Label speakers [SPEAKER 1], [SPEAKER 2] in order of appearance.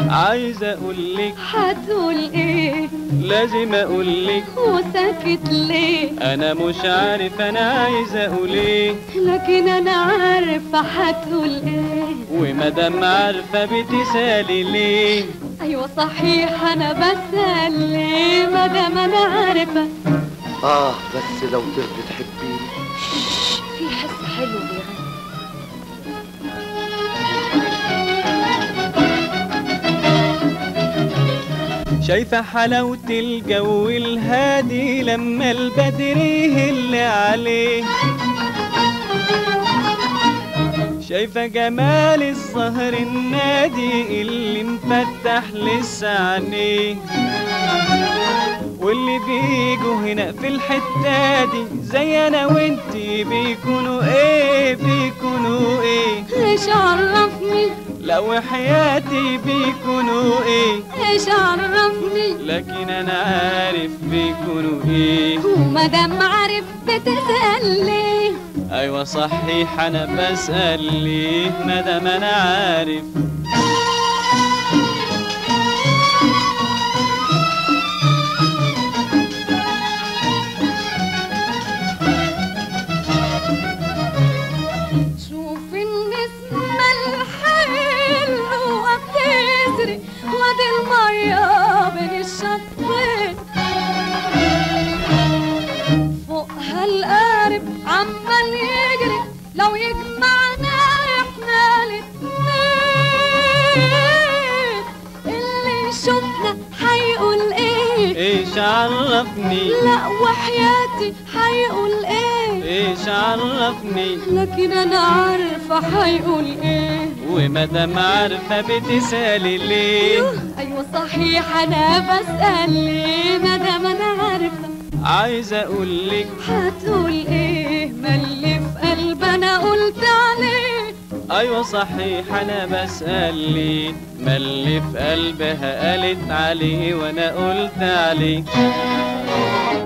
[SPEAKER 1] عايز اقولك
[SPEAKER 2] هتقول ايه
[SPEAKER 1] لازم اقولك
[SPEAKER 2] وساكت ليه
[SPEAKER 1] انا مش عارف انا عايز اقول ايه
[SPEAKER 2] لكن انا عارفة هتقول ايه
[SPEAKER 1] ومادام عارفة بتسالي ليه
[SPEAKER 2] ايوه صحيح انا بسأل ليه مادام انا عارفة
[SPEAKER 3] اه بس لو ترضي تحبيني
[SPEAKER 2] في حس حلو بيغني
[SPEAKER 1] شايفة حلاوة الجو الهادي لما البدر يهل عليه شايفة جمال الزهر النادي اللي مفتح لسه عينيه واللي بيجوا هنا في الحتة دي زي انا وانتي بيكونوا ايه بيكونوا ايه
[SPEAKER 2] ايش عرفني
[SPEAKER 1] لو حياتي بيكونوا ايه
[SPEAKER 2] ايش عرفني
[SPEAKER 1] لكن انا عارف بيكونوا ايه
[SPEAKER 2] ومادام عارف بتسأل ليه
[SPEAKER 1] ايوه صحيح انا بسأل ليه مادام انا عارف
[SPEAKER 2] شوف النسمة الحلوة بتسري وادي المية بين الشطين فوقها القارب عمال يجري لو يجمعنا احنا الاتنين اللي يشوفنا هيقول ايه
[SPEAKER 1] ايش عرفني
[SPEAKER 2] لا وحياتي هيقول ايه
[SPEAKER 1] ايش عرفني
[SPEAKER 2] لكن انا عارفة هيقول ايه
[SPEAKER 1] ومادام عارفة بتسألي ليه
[SPEAKER 2] ايوه صحيح انا بسأل ليه مادام انا عارفة
[SPEAKER 1] عايز اقولك
[SPEAKER 2] هتقول ايه ما اللي في قلبي انا قلت عليه
[SPEAKER 1] ايوه صحيح انا بسأل ليه ما اللي في قلبها قالت عليه وانا قلت عليه